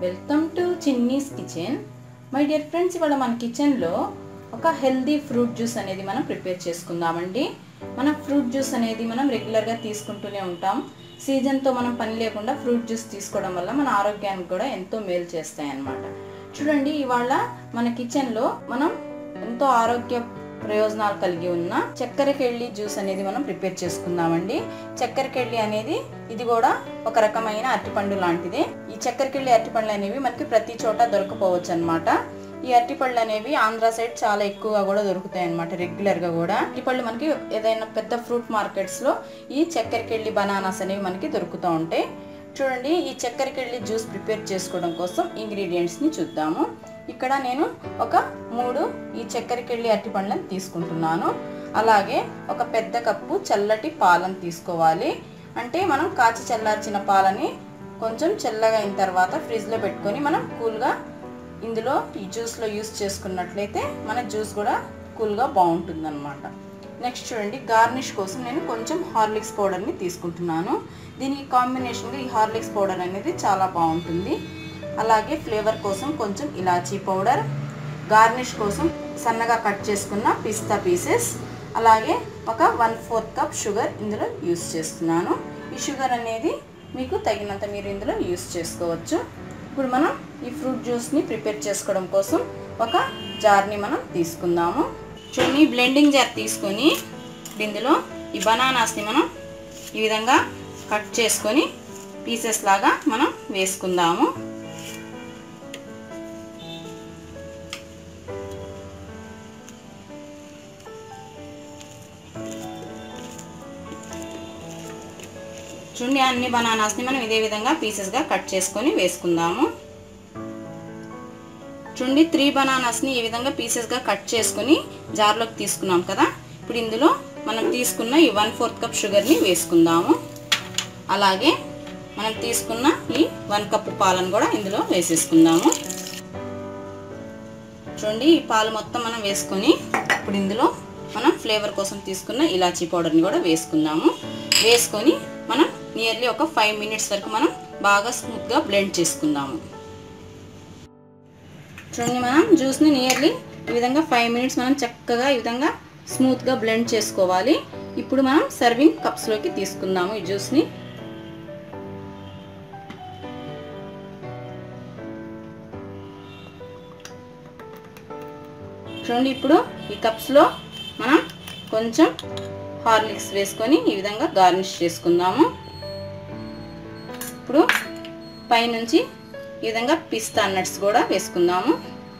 welcome to Chinni's kitchen my dear friends ఇవాళ మన కిచెన్లో ఒక హెల్దీ ఫ్రూట్ జ్యూస్ అనేది మనం ప్రిపేర్ చేసుకుందామండి మన ఫ్రూట్ జ్యూస్ అనేది మనం రెగ్యులర్గా తీసుకుంటూనే ఉంటాం సీజన్తో మనం పని లేకుండా ఫ్రూట్ జ్యూస్ తీసుకోవడం వల్ల మన ఆరోగ్యానికి కూడా ఎంతో మేలు చేస్తాయి అన్నమాట చూడండి ఇవాళ మన కిచెన్లో మనం ఎంతో ఆరోగ్య ప్రయోజనాలు కలిగి ఉన్న చక్కెరకెళ్ళి జ్యూస్ అనేది మనం ప్రిపేర్ చేసుకుందామండి చక్కెరకెళ్ళి అనేది ఇది కూడా ఒక రకమైన అరటిపండు లాంటిదే ఈ చక్కెరకెళ్ళి అరటిపండ్లు అనేవి మనకి ప్రతి చోట దొరకపోవచ్చు అనమాట ఈ అరటిపళ్ళు అనేవి ఆంధ్ర సైడ్ చాలా ఎక్కువగా కూడా దొరుకుతాయి అనమాట రెగ్యులర్గా కూడా అరటిపళ్ళు మనకి ఏదైనా పెద్ద ఫ్రూట్ మార్కెట్స్లో ఈ చక్కెరకెళ్ళి బనానాస్ అనేవి మనకి దొరుకుతూ ఉంటాయి చూడండి ఈ చక్కెరకెళ్ళి జ్యూస్ ప్రిపేర్ చేసుకోవడం కోసం ఇంగ్రీడియంట్స్ని చూద్దాము ఇక్కడ నేను ఒక మూడు ఈ చక్కెరకెళ్ళి అరటిపండ్లను తీసుకుంటున్నాను అలాగే ఒక పెద్ద కప్పు చల్లటి పాలను తీసుకోవాలి అంటే మనం కాచి చల్లార్చిన పాలని కొంచెం చల్లగా అయిన తర్వాత ఫ్రిడ్జ్లో పెట్టుకొని మనం కూల్గా ఇందులో ఈ జ్యూస్లో యూస్ చేసుకున్నట్లయితే మన జ్యూస్ కూడా కూల్గా బాగుంటుంది అనమాట నెక్స్ట్ చూడండి గార్నిష్ కోసం నేను కొంచెం హార్లిక్స్ పౌడర్ని తీసుకుంటున్నాను దీనికి కాంబినేషన్గా ఈ హార్లిక్స్ పౌడర్ అనేది చాలా బాగుంటుంది అలాగే ఫ్లేవర్ కోసం కొంచెం ఇలాచీ పౌడర్ గార్నిష్ కోసం సన్నగా కట్ చేసుకున్న పిస్తా పీసెస్ అలాగే ఒక వన్ ఫోర్త్ కప్ షుగర్ ఇందులో యూస్ చేస్తున్నాను ఈ షుగర్ అనేది మీకు తగినంత మీరు ఇందులో యూస్ చేసుకోవచ్చు ఇప్పుడు మనం ఈ ఫ్రూట్ జ్యూస్ని ప్రిపేర్ చేసుకోవడం కోసం ఒక జార్ని మనం తీసుకుందాము చూడండి బ్లెండింగ్ జార్ తీసుకొని ఇందులో ఈ బనానాస్ని మనం ఈ విధంగా కట్ చేసుకొని పీసెస్ లాగా మనం వేసుకుందాము చూడండి అన్ని బనానాస్ని మనం ఇదే విధంగా పీసెస్గా కట్ చేసుకొని వేసుకుందాము చూడండి త్రీ బనానాస్ని ఈ విధంగా పీసెస్గా కట్ చేసుకొని జార్లోకి తీసుకున్నాం కదా ఇప్పుడు ఇందులో మనం తీసుకున్న ఈ వన్ ఫోర్త్ కప్ షుగర్ని వేసుకుందాము అలాగే మనం తీసుకున్న ఈ వన్ కప్పు పాలను కూడా ఇందులో వేసేసుకుందాము చూడండి ఈ పాలు మొత్తం మనం వేసుకొని ఇప్పుడు ఇందులో మనం ఫ్లేవర్ కోసం తీసుకున్న ఇలాచీ పౌడర్ని కూడా వేసుకుందాము వేసుకొని మనం నియర్లీ ఒక ఫైవ్ మినిట్స్ వరకు మనం బాగా స్మూత్గా బ్లెండ్ చేసుకుందాము చూడండి మనం జ్యూస్ని నియర్లీ ఈ విధంగా ఫైవ్ మినిట్స్ మనం చక్కగా ఈ విధంగా స్మూత్గా బ్లెండ్ చేసుకోవాలి ఇప్పుడు మనం సర్వింగ్ కప్స్లోకి తీసుకుందాము ఈ జ్యూస్ని చూడండి ఇప్పుడు ఈ కప్స్లో మనం కొంచెం హార్లిక్స్ వేసుకొని ఈ విధంగా గార్నిష్ చేసుకుందాము ఇప్పుడు పైనుంచి ఈ విధంగా పిస్తా నట్స్ కూడా వేసుకుందాము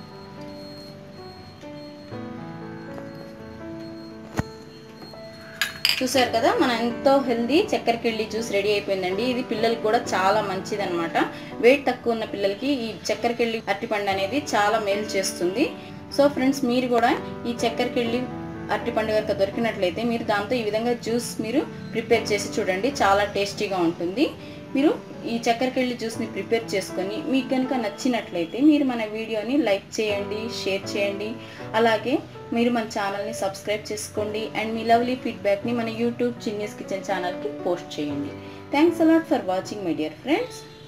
చూసారు కదా మన ఎంతో హెల్దీ చక్కెరకెళ్ళి జ్యూస్ రెడీ అయిపోయిందండి ఇది పిల్లలకి కూడా చాలా మంచిది అనమాట వెయిట్ తక్కువ ఉన్న పిల్లలకి ఈ చక్కెరకెళ్ళి అరటిపండు అనేది చాలా మేలు చేస్తుంది సో ఫ్రెండ్స్ మీరు కూడా ఈ చక్కెరకెళ్ళి అరటిపండు కనుక దొరికినట్లయితే మీరు దాంతో ఈ విధంగా జ్యూస్ మీరు ప్రిపేర్ చేసి చూడండి చాలా టేస్టీగా ఉంటుంది మీరు ఈ చక్కెరకెళ్ళి జ్యూస్ని ప్రిపేర్ చేసుకొని మీకు కనుక నచ్చినట్లయితే మీరు మన వీడియోని లైక్ చేయండి షేర్ చేయండి అలాగే మీరు మన ఛానల్ని సబ్స్క్రైబ్ చేసుకోండి అండ్ మీ లవ్లీ ఫీడ్బ్యాక్ని మన యూట్యూబ్ చిన్నీస్ కిచెన్ ఛానల్కి పోస్ట్ చేయండి thanks a lot for watching my dear friends